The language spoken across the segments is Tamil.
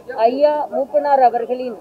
ஐயா மூப்பனார் அவர்களின்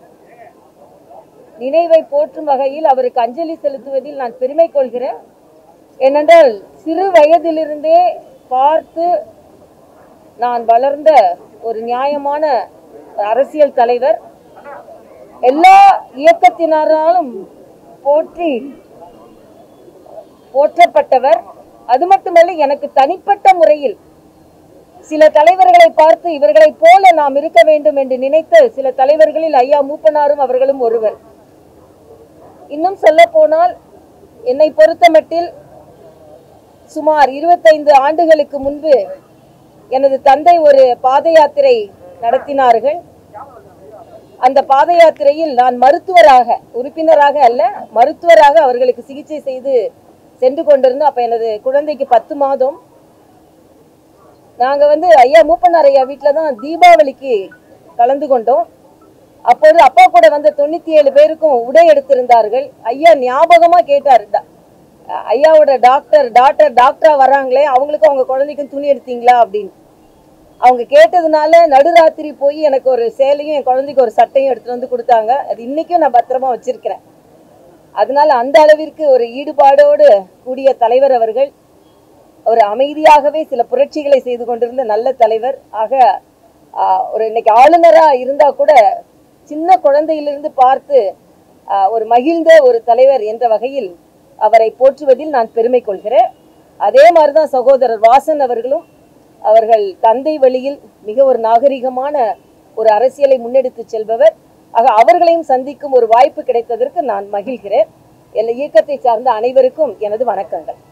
நினைவை போற்றும் வகையில் அவருக்கு அஞ்சலி செலுத்துவதில் நான் பெருமை கொள்கிறேன் ஏனென்றால் சிறு வயதிலிருந்தே பார்த்து நான் வளர்ந்த ஒரு நியாயமான அரசியல் தலைவர் எல்லா இயக்கத்தினராலும் போற்றி போற்றப்பட்டவர் அது மட்டுமல்ல எனக்கு தனிப்பட்ட முறையில் சில தலைவர்களை பார்த்து இவர்களைப் போல நாம் இருக்க வேண்டும் என்று நினைத்த சில தலைவர்களில் ஐயா மூப்பனாரும் அவர்களும் ஒருவர் இன்னும் சொல்ல போனால் என்னை பொறுத்தமட்டில் சுமார் இருபத்தைந்து ஆண்டுகளுக்கு முன்பு எனது தந்தை ஒரு பாத யாத்திரை நடத்தினார்கள் அந்த பாத யாத்திரையில் நான் மருத்துவராக உறுப்பினராக அல்ல மருத்துவராக அவர்களுக்கு சிகிச்சை செய்து சென்று கொண்டிருந்தோம் அப்ப எனது குழந்தைக்கு பத்து மாதம் நாங்க வந்து ஐயா மூப்பனார் ஐயா வீட்டில் தான் தீபாவளிக்கு கலந்து கொண்டோம் அப்போது அப்பா கூட வந்த தொண்ணூத்தி ஏழு பேருக்கும் உடை எடுத்திருந்தார்கள் ஐயா ஞாபகமா கேட்டார் "டா- ஐயாவோட டாக்டர் டாக்டர் டாக்டரா வராங்களே அவங்களுக்கும் அவங்க குழந்தைக்கும் துணி எடுத்தீங்களா அப்படின்னு அவங்க கேட்டதுனால நடுராத்திரி போய் எனக்கு ஒரு சேலையும் என் குழந்தைக்கு ஒரு சட்டையும் எடுத்துட்டு வந்து கொடுத்தாங்க அது இன்னைக்கும் நான் பத்திரமா வச்சிருக்கிறேன் அதனால அந்த அளவிற்கு ஒரு ஈடுபாடோடு கூடிய தலைவர் அவர்கள் ஒரு அமைதியாகவே சில புரட்சிகளை செய்து கொண்டிருந்த நல்ல தலைவர் ஆக ஆஹ், ஒரு இன்னைக்கு ஆளுநரா இருந்தா கூட சின்ன குழந்தையிலிருந்து பார்த்து ஆஹ், ஒரு மகிழ்ந்த ஒரு தலைவர் என்ற வகையில் அவரை போற்றுவதில் நான் பெருமை கொள்கிறேன் அதே மாதிரிதான் சகோதரர் வாசன் அவர்களும் அவர்கள் தந்தை வழியில் மிக ஒரு நாகரிகமான ஒரு அரசியலை முன்னெடுத்து செல்பவர் ஆக அவர்களையும் சந்திக்கும் ஒரு வாய்ப்பு கிடைத்ததற்கு நான் மகிழ்கிறேன் என் இயக்கத்தை சார்ந்த அனைவருக்கும் எனது வணக்கங்கள்